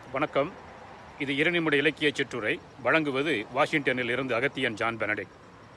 வணக்கம் இது இரணிமுட இலக்கிய சிற்றுரை வழங்குவது வாஷிங்டனில் இருந்து அகத்தியன் ஜான் பெனடிக்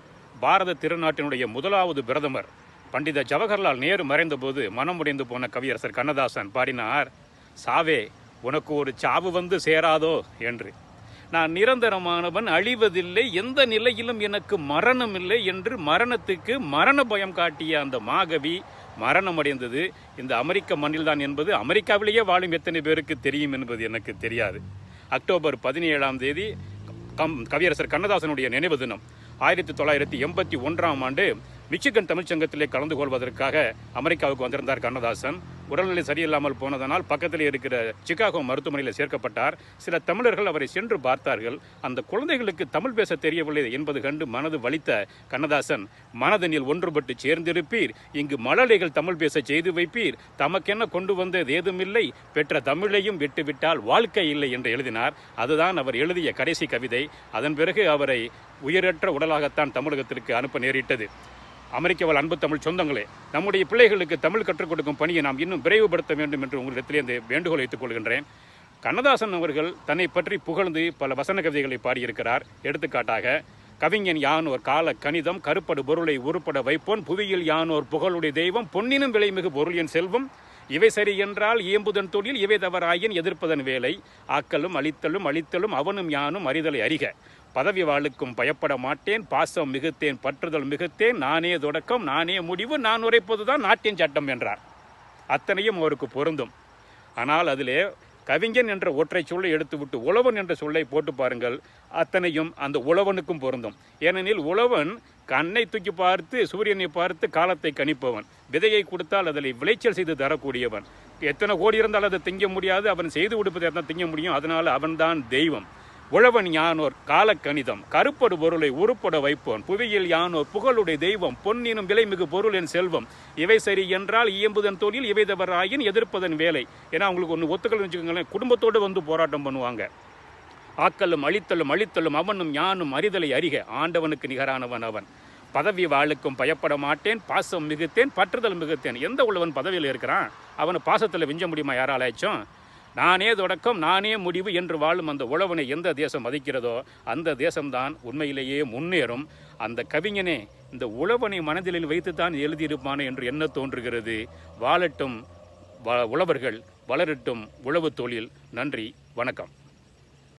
பாரத திருநாட்டினுடைய முதலாவது பிரதமர் பண்டித ஜவஹர்லால் நேரு மறைந்தபோது மனம் உடைந்து போன கவியரசர் கண்ணதாசன் பாடினார் சாவே உனக்கு ஒரு சாவு வந்து சேராதோ என்று நான் நிரந்தரமானவன் அழிவதில்லை எந்த நிலையிலும் எனக்கு மரணம் இல்லை என்று மரணத்துக்கு மரண பயம் காட்டிய அந்த மாகவி மரணம் அடைந்தது இந்த அமெரிக்க மண்ணில்தான் என்பது அமெரிக்காவிலேயே வாழும் எத்தனை பேருக்கு தெரியும் என்பது எனக்கு தெரியாது அக்டோபர் பதினேழாம் தேதி கம் கவியரசர் கண்ணதாசனுடைய நினைவு தினம் ஆயிரத்தி தொள்ளாயிரத்தி எண்பத்தி ஒன்றாம் ஆண்டு மிச்சிகன் தமிழ்ச்சங்கத்திலே கலந்து கொள்வதற்காக அமெரிக்காவுக்கு வந்திருந்தார் கண்ணதாசன் உடல்நிலை சரியில்லாமல் போனதனால் பக்கத்தில் இருக்கிற சிகாகோ மருத்துவமனையில் சேர்க்கப்பட்டார் சில தமிழர்கள் அவரை சென்று பார்த்தார்கள் அந்த குழந்தைகளுக்கு தமிழ் பேச தெரியவில்லை என்பது கண்டு மனது வலித்த கண்ணதாசன் மனதனில் ஒன்றுபட்டு சேர்ந்திருப்பீர் இங்கு மழலைகள் தமிழ் பேச செய்து வைப்பீர் தமக்கென்ன கொண்டு வந்தது ஏதுமில்லை பெற்ற தமிழையும் விட்டுவிட்டால் வாழ்க்கை இல்லை என்று எழுதினார் அதுதான் அவர் எழுதிய கடைசி கவிதை அதன் பிறகு அவரை உயிரற்ற உடலாகத்தான் தமிழகத்திற்கு அனுப்ப நேரிட்டது அமெரிக்காவில் அன்பு தமிழ் சொந்தங்களே நம்முடைய பிள்ளைகளுக்கு தமிழ் கற்றுக் கொடுக்கும் பணியை நாம் இன்னும் விரைவுபடுத்த வேண்டும் என்று உங்களிடத்திலே இந்த வேண்டுகோள் வைத்துக் கொள்கின்றேன் கண்ணதாசன் அவர்கள் தன்னை பற்றி புகழ்ந்து பல வசன கவிதைகளை பாடியிருக்கிறார் எடுத்துக்காட்டாக கவிஞன் யானோர் கால கணிதம் கருப்படு பொருளை உருப்பட வைப்போன் புவியில் யானோர் புகழுடைய தெய்வம் பொன்னினும் விலைமிகு பொருள் என் செல்வம் இவை சரி என்றால் இயம்புதன் தொழில் இவை தவறாயின் எதிர்ப்பதன் வேலை ஆக்கலும் அழித்தலும் அழித்தலும் அவனும் யானும் அறிதலை அறிக பதவி வாளுக்கும் பயப்பட மாட்டேன் பாசம் மிகுத்தேன் பற்றுதல் மிகுத்தேன் நானே தொடக்கம் நானே முடிவு நான் உரைப்பதுதான் நாட்டின் சட்டம் என்றார் அத்தனையும் அவருக்கு பொருந்தும் ஆனால் அதிலே கவிஞன் என்ற ஒற்றை சொல்லை எடுத்துவிட்டு உழவன் என்ற சொல்லை போட்டு பாருங்கள் அத்தனையும் அந்த உழவனுக்கும் பொருந்தும் ஏனெனில் உழவன் கண்ணை தூக்கி பார்த்து சூரியனை பார்த்து காலத்தை கணிப்பவன் விதையை கொடுத்தால் அதில் விளைச்சல் செய்து தரக்கூடியவன் எத்தனை கோடி இருந்தால் அதை திங்க முடியாது அவன் செய்து கொடுப்பதை தான் திங்க முடியும் அதனால் அவன்தான் தெய்வம் உழவன் யானோர் காலக்கணிதம் கருப்படு பொருளை உருப்பட வைப்போன் புவியில் யானோர் புகழுடைய தெய்வம் பொன்னினும் விலைமிகு பொருளின் செல்வம் இவை சரி என்றால் இயம்புதன் தொழில் இவை தவறாயின் எதிர்ப்பதன் வேலை ஏன்னா அவங்களுக்கு ஒன்று ஒத்துக்கல் வச்சுக்கோங்களேன் குடும்பத்தோடு வந்து போராட்டம் பண்ணுவாங்க ஆக்கலும் அழித்தலும் அழித்தலும் அவனும் யானும் அறிதலை அறிக ஆண்டவனுக்கு நிகரானவன் அவன் பதவி வாளுக்கும் பயப்பட மாட்டேன் பாசம் மிகுத்தேன் பற்றுதல் மிகுத்தேன் எந்த உள்ளவன் பதவியில் இருக்கிறான் அவனை பாசத்தில் விஞ்ச முடியுமா யாராலாச்சும் நானே தொடக்கம் நானே முடிவு என்று வாழும் அந்த உழவனை எந்த தேசம் மதிக்கிறதோ அந்த தேசம்தான் உண்மையிலேயே முன்னேறும் அந்த கவிஞனே இந்த உழவனை மனதில் வைத்துத்தான் எழுதியிருப்பானே என்று என்ன தோன்றுகிறது வாழட்டும் வ- உழவர்கள் வளரட்டும் உழவு தொழில் நன்றி வணக்கம்